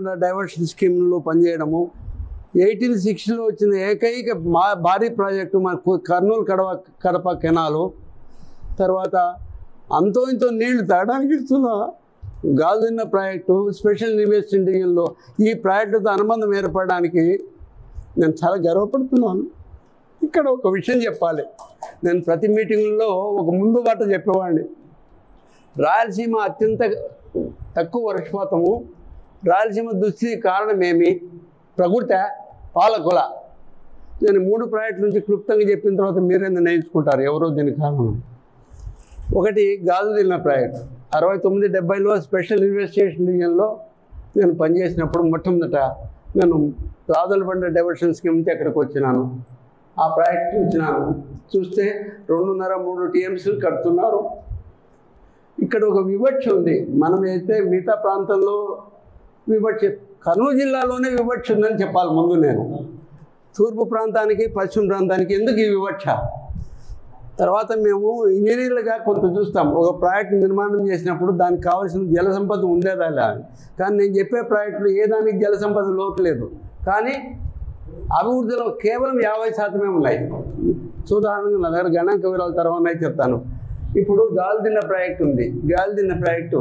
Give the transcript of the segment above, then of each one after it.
Diversion స్కీమ్లో పనిచేయడము eighteen సిక్స్టీలో వచ్చిన ఏకైక మా భారీ ప్రాజెక్టు మనకు కర్నూలు కడప కడప కెనాలు తర్వాత అంతో ఇంతో నీళ్లు తాగడానికి ఇస్తున్నా గాల్దిన్న ప్రాజెక్టు స్పెషల్ ఇన్వెస్టిగేషన్లో ఈ ప్రాజెక్టుతో అనుబంధం ఏర్పడడానికి నేను చాలా గర్వపడుతున్నాను ఇక్కడ ఒక విషయం చెప్పాలి నేను ప్రతి మీటింగ్లో ఒక ముందు బాట చెప్పేవాడిని రాయలసీమ అత్యంత తక్కువ వర్షపాతము రాయలసీమ దుస్థితి కారణమేమి ప్రకృత పాలకుల నేను మూడు ప్రాజెక్టుల నుంచి క్లుప్తంగా చెప్పిన తర్వాత మీరే నిర్ణయించుకుంటారు ఎవరో దీనికి కారణం ఒకటి గాజు దిల్న ప్రాజెక్ట్ అరవై తొమ్మిది డెబ్బైలో స్పెషల్ ఇన్వెస్టిగేషన్ డివిజన్లో నేను పనిచేసినప్పుడు మొట్టమొదట నేను రాదల బండ డైవర్షన్ స్కీమ్ నుంచి అక్కడికి వచ్చినాను ఆ ప్రాజెక్ట్ చూసినాను చూస్తే రెండున్నర మూడు టీఎంసీలు కడుతున్నారు ఇక్కడ ఒక వివక్ష ఉంది మనం అయితే మిగతా ప్రాంతంలో వివక్ష కర్నూలు జిల్లాలోనే వివక్ష ఉందని చెప్పాలి ముందు నేను తూర్పు ప్రాంతానికి పశ్చిమ ప్రాంతానికి ఎందుకు ఈ వివక్ష తర్వాత మేము ఇంజనీర్లుగా కొంత చూస్తాం ఒక ప్రాజెక్ట్ నిర్మాణం చేసినప్పుడు దానికి కావాల్సిన జల సంపద ఉండేదా లేదా అని. కానీ నేను చెప్పే ప్రాజెక్టులు ఏ దానికి జల సంపద లోటు లేదు కానీ అభివృద్ధిలో కేవలం యాభై శాతమే ఉన్నాయి ఉదాహరణగా నా దగ్గర గణాంక వివరాల తర్వాత చెప్తాను ఇప్పుడు గాలిదిన్న ప్రాజెక్ట్ ఉంది గాలిదిన్న ప్రాజెక్టు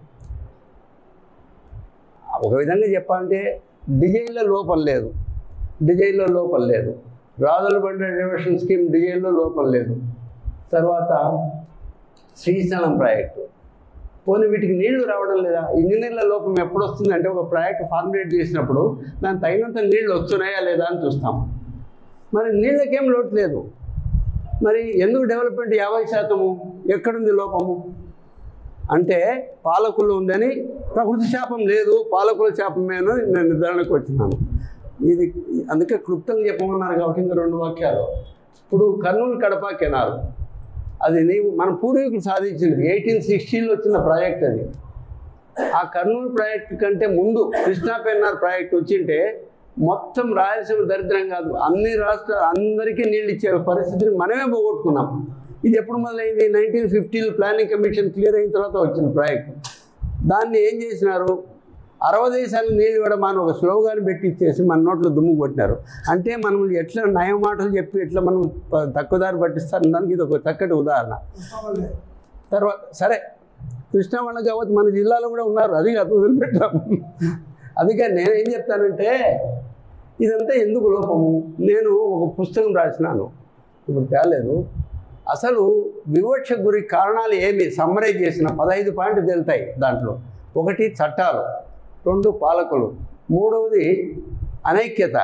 ఒక విధంగా చెప్పాలంటే డిజైన్లో లోపం లేదు డిజైన్లో లోపం లేదు రాజుల బండ రిజర్వేషన్ స్కీమ్ డిజైన్లో లోపం లేదు తర్వాత శ్రీశైలం ప్రాజెక్టు పోనీ వీటికి నీళ్లు రావడం లేదా ఇంజనీర్ల లోపం ఎప్పుడు వస్తుంది అంటే ఒక ప్రాజెక్ట్ ఫార్ములేట్ చేసినప్పుడు దాని తగినంత నీళ్లు వస్తున్నాయా లేదా అని చూస్తాం మరి నీళ్ళకేం లోటు లేదు మరి ఎందుకు డెవలప్మెంట్ యాభై శాతము ఎక్కడుంది లోపము అంటే పాలకులు ఉందని ప్రకృతి శాపం లేదు పాలకుల శాపమే అని నేను నిర్ధారణకు వచ్చినాను ఇది అందుకే క్లుప్తంగా చెప్పమన్నారు కాబట్టి ఇంకా రెండు వాక్యాలు ఇప్పుడు కర్నూలు కడప కెనాల్ అది నీవు మన పూర్వీకులు సాధించింది ఎయిటీన్ సిక్స్టీలో వచ్చిన ప్రాజెక్ట్ అది ఆ కర్నూలు ప్రాజెక్ట్ కంటే ముందు కృష్ణా పెన్నార్ ప్రాజెక్ట్ వచ్చింటే మొత్తం రాయలసీమ దరిద్రం కాదు అన్ని రాష్ట్ర అందరికీ నీళ్ళు ఇచ్చే పరిస్థితిని మనమే పోగొట్టుకున్నాం ఇది ఎప్పుడు మొదలైంది నైన్టీన్ ఫిఫ్టీలో ప్లానింగ్ కమిషన్ క్లియర్ అయిన తర్వాత వచ్చిన ప్రాజెక్ట్ దాన్ని ఏం చేసినారు అరవై దేశాలకు నీళ్ళు ఇవ్వడం అని ఒక స్లోగాన్ పెట్టి ఇచ్చేసి మన నోట్లో దుమ్ము కొట్టినారు అంటే మనం ఎట్లా నయం మాటలు చెప్పి ఎట్లా మనం ప- తక్కువ దారి పట్టిస్తారు దానికి ఇది ఒక చక్కటి ఉదాహరణ తర్వాత సరే కృష్ణా వాళ్ళ కాబట్టి మన జిల్లాలో కూడా ఉన్నారు అది కాదు వదిలిపెట్టాము అందుకే నేను ఏం చెప్తానంటే ఇదంతా ఎందుకు లోపము నేను ఒక పుస్తకం రాసినాను ఇప్పుడు తేలేదు అసలు వివక్ష గురి కారణాలు ఏమి సమ్మరైజ్ చేసిన పదహైదు పాయింట్లు తేలుతాయి దాంట్లో ఒకటి చట్టాలు రెండు పాలకులు మూడవది అనైక్యత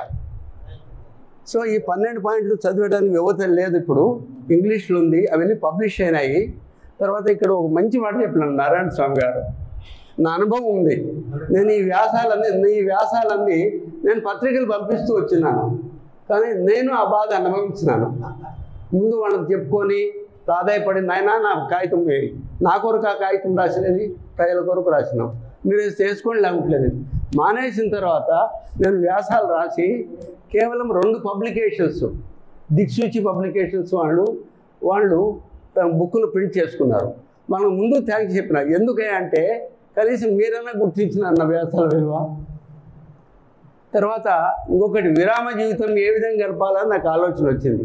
సో ఈ పన్నెండు పాయింట్లు చదివడానికి యువత లేదు ఇప్పుడు ఇంగ్లీష్లో ఉంది అవన్నీ పబ్లిష్ అయినాయి తర్వాత ఇక్కడ ఒక మంచి మాట చెప్పినాను నారాయణ స్వామి గారు నా అనుభవం ఉంది నేను ఈ వ్యాసాలన్నీ ఈ వ్యాసాలన్నీ నేను పత్రికలు పంపిస్తూ వచ్చినాను కానీ నేను ఆ బాధ అనుభవించినాను ముందు వాళ్ళకి చెప్పుకొని ప్రాధాయపడి నాయన నా కాగితం వేయి నా కొరకు ఆ కాగితం రాసినది ప్రజల కొరకు రాసినాం మీరు ఇది చేసుకోండి లేకపోలేదు మానేసిన తర్వాత నేను వ్యాసాలు రాసి కేవలం రెండు పబ్లికేషన్స్ దిక్సూచి పబ్లికేషన్స్ వాళ్ళు వాళ్ళు తమ బుక్కులు ప్రింట్ చేసుకున్నారు మనం ముందు థ్యాంక్స్ చెప్పిన ఎందుకే అంటే కనీసం మీరైనా గుర్తించిన నా వ్యాసాల విలువ తర్వాత ఇంకొకటి విరామ జీవితం ఏ విధంగా గడపాలని నాకు ఆలోచన వచ్చింది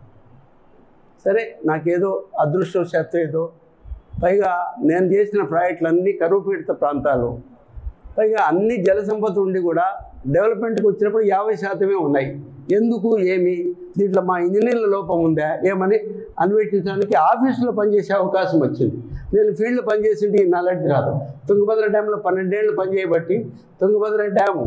సరే నాకేదో అదృష్టవశాత్తు ఏదో పైగా నేను చేసిన ప్రాజెక్టులన్నీ కరువు పీడిత ప్రాంతాలు పైగా అన్ని జల సంపద ఉండి కూడా డెవలప్మెంట్కి వచ్చినప్పుడు యాభై శాతమే ఉన్నాయి ఎందుకు ఏమి దీంట్లో మా ఇంజనీర్ల లోపం ఉందా ఏమని అన్వేషించడానికి ఆఫీసులో పనిచేసే అవకాశం వచ్చింది నేను ఫీల్డ్లో పనిచేసింటే ఈ నాలెడ్జ్ రాదు తుంగభద్ర డ్యాంలో పన్నెండేళ్ళు పనిచేయబట్టి తుంగభద్ర డ్యాము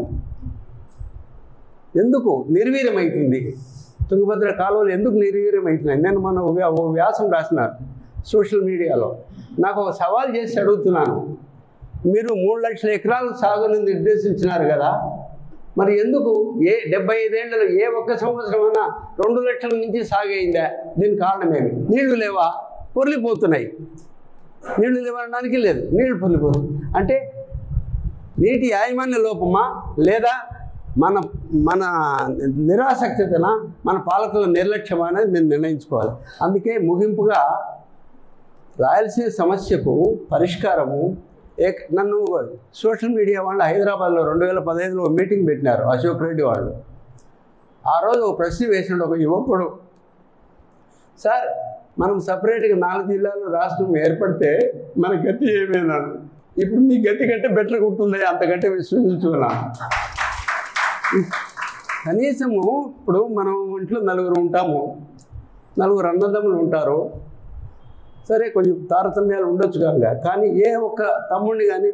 ఎందుకు నిర్వీర్యమైతుంది తుంగభద్ర కాలువలు ఎందుకు నిర్వీర్యమవుతున్నాయి నేను మన ఒక వ్యా- ఒక వ్యాసం రాసినాను సోషల్ మీడియాలో నాకు ఒక సవాల్ చేసి అడుగుతున్నాను మీరు మూడు లక్షల ఎకరాలు సాగుని నిర్దేశించినారు కదా మరి ఎందుకు ఏ డెబ్బై ఐదేళ్లలో ఏ ఒక్క సంవత్సరమైనా రెండు లక్షల నుంచి సాగైందా దీనికి కారణమేమి నీళ్లు లేవా పొర్లిపోతున్నాయి నీళ్లు లేవనడానికి లేదు నీళ్లు పొర్లిపోతున్నాయి అంటే నీటి యాజమాన్య లోపమా లేదా మన మన నిరాసక్తతన మన పాలకుల నిర్లక్ష్యమా అనేది మేము నిర్ణయించుకోవాలి అందుకే ముగింపుగా రాయలసీమ సమస్యకు పరిష్కారము ఏక్ నన్ను సోషల్ మీడియా వాళ్ళు హైదరాబాద్లో రెండు వేల పదహైదులో మీటింగ్ పెట్టినారు అశోక్ రెడ్డి వాళ్ళు ఆ రోజు ఒక ప్రశ్న వేసినాడు ఒక యువకుడు సార్ మనం సపరేట్గా నాలుగు జిల్లాలు రాష్ట్రం ఏర్పడితే మన గతి ఏమైనాడు ఇప్పుడు మీ గతి కంటే బెటర్ ఉంటుందా అంతకంటే విశ్వసించుకున్నాను కనీసము ఇప్పుడు మనం ఇంట్లో నలుగురు ఉంటాము నలుగురు అన్నదమ్ములు ఉంటారు సరే కొంచెం తారతమ్యాలు ఉండొచ్చు కనుక కానీ ఏ ఒక్క తమ్ముడిని కానీ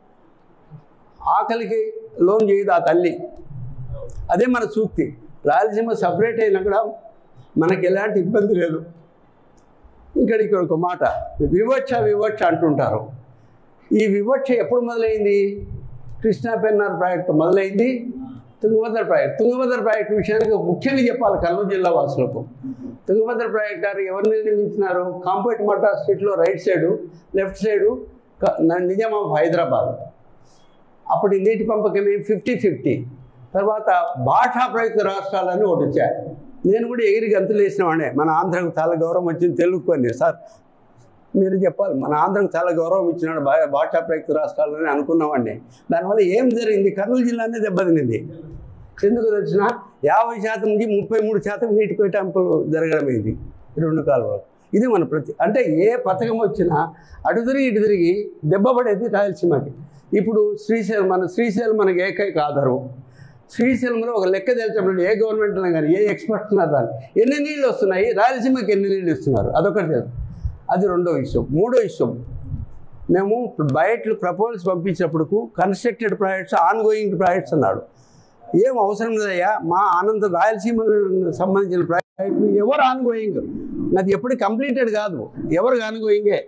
ఆకలికి లోన్ చేయదు ఆ తల్లి అదే మన సూక్తి రాయలసీమ సపరేట్ అయినా కూడా మనకి ఎలాంటి ఇబ్బంది లేదు ఇక్కడ ఇక్కడ ఒక మాట వివక్ష వివక్ష అంటుంటారు ఈ వివక్ష ఎప్పుడు మొదలైంది కృష్ణా పెన్నార్ ప్రాజెక్టు మొదలైంది తుంగభద్ర ప్రాజెక్ట్ తుంగభద్ర ప్రాజెక్టు విషయానికి ముఖ్యంగా చెప్పాలి కర్నూలు జిల్లా వాసులకు తుంగభద్ర ప్రాజెక్ట్ గారు ఎవరు నిర్మించినారు కాంపేట్ మట్టా స్ట్రీట్లో రైట్ సైడు లెఫ్ట్ సైడు క- న- నిజాం ఆఫ్ హైదరాబాద్ అప్పటి నీటి పంపకమే ఫిఫ్టీ ఫిఫ్టీ తర్వాత భాషా ప్రయుక్త రాష్ట్రాలని ఒకటి వచ్చాయి నేను కూడా ఎగిరి గంతులు వేసిన వాడే మన ఆంధ్రకు చాలా గౌరవం వచ్చింది తెలుగు అని సార్ మీరు చెప్పాలి మన ఆంధ్రకు చాలా గౌరవం ఇచ్చినాడు భా భాషా ప్రయుక్త రాష్ట్రాలని అనుకున్నామండి దానివల్ల ఏం జరిగింది కర్నూలు జిల్లానే దెబ్బతినింది ఎందుకు వచ్చిన యాభై శాతం నుంచి ముప్పై మూడు శాతం నీటి కేటాయింపులు జరగడం ఇది ఈ రెండు కాలువలు ఇది మన ప్రతి అంటే ఏ పథకం వచ్చినా అటు తిరిగి ఇటు తిరిగి దెబ్బ పడేది రాయలసీమకి ఇప్పుడు శ్రీశైలం మన శ్రీశైలం మనకి ఏకైక ఆధారం శ్రీశైలంలో ఒక లెక్క తెలిసినప్పుడు ఏ గవర్నమెంట్ కానీ ఏ ఎక్స్పర్ట్స్ ఉన్నారు దాన్ని ఎన్ని నీళ్ళు వస్తున్నాయి రాయలసీమకి ఎన్ని నీళ్ళు ఇస్తున్నారు అదొకటి తెలుసు అది రెండో విషయం మూడో విషయం మేము బయట ప్రపోజల్స్ పంపించినప్పుడు constructed projects ongoing projects అన్నాడు ఏం అవసరం లేదయ్యా మా అనంత రాయలసీమ సంబంధించిన ప్రాజెక్టులు ఎవరు ఆన్ గోయింగ్ అది ఎప్పుడు కంప్లీటెడ్ కాదు ఎవరు ఆన్ గోయింగే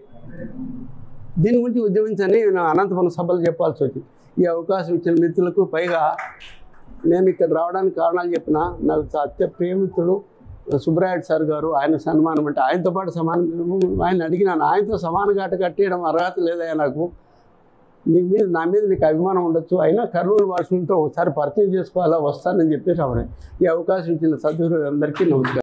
దీని గురించి ఉద్యమించని నేను అనంతపురం సభలు చెప్పాల్సి వచ్చింది ఈ అవకాశం ఇచ్చిన మిత్రులకు పైగా నేను ఇక్కడ రావడానికి కారణాలు చెప్పిన నాకు అత్య ప్రేమితుడు సుబ్రాయుడు సార్ గారు ఆయన సన్మానం అంటే ఆయనతో పాటు సమానం ఆయన అడిగినాను ఆయనతో సమాన ఘాట కట్టేయడం అర్హత లేదయ్యా నాకు నీ మీద నా మీద నీకు అభిమానం ఉండొచ్చు అయినా కర్నూలు వాసులతో ఒకసారి పరిచయం చేసుకోవాలా వస్తానని చెప్పేసి ఆవిడ ఈ అవకాశం ఇచ్చిన సద్గురు అందరికీ నమస్కారం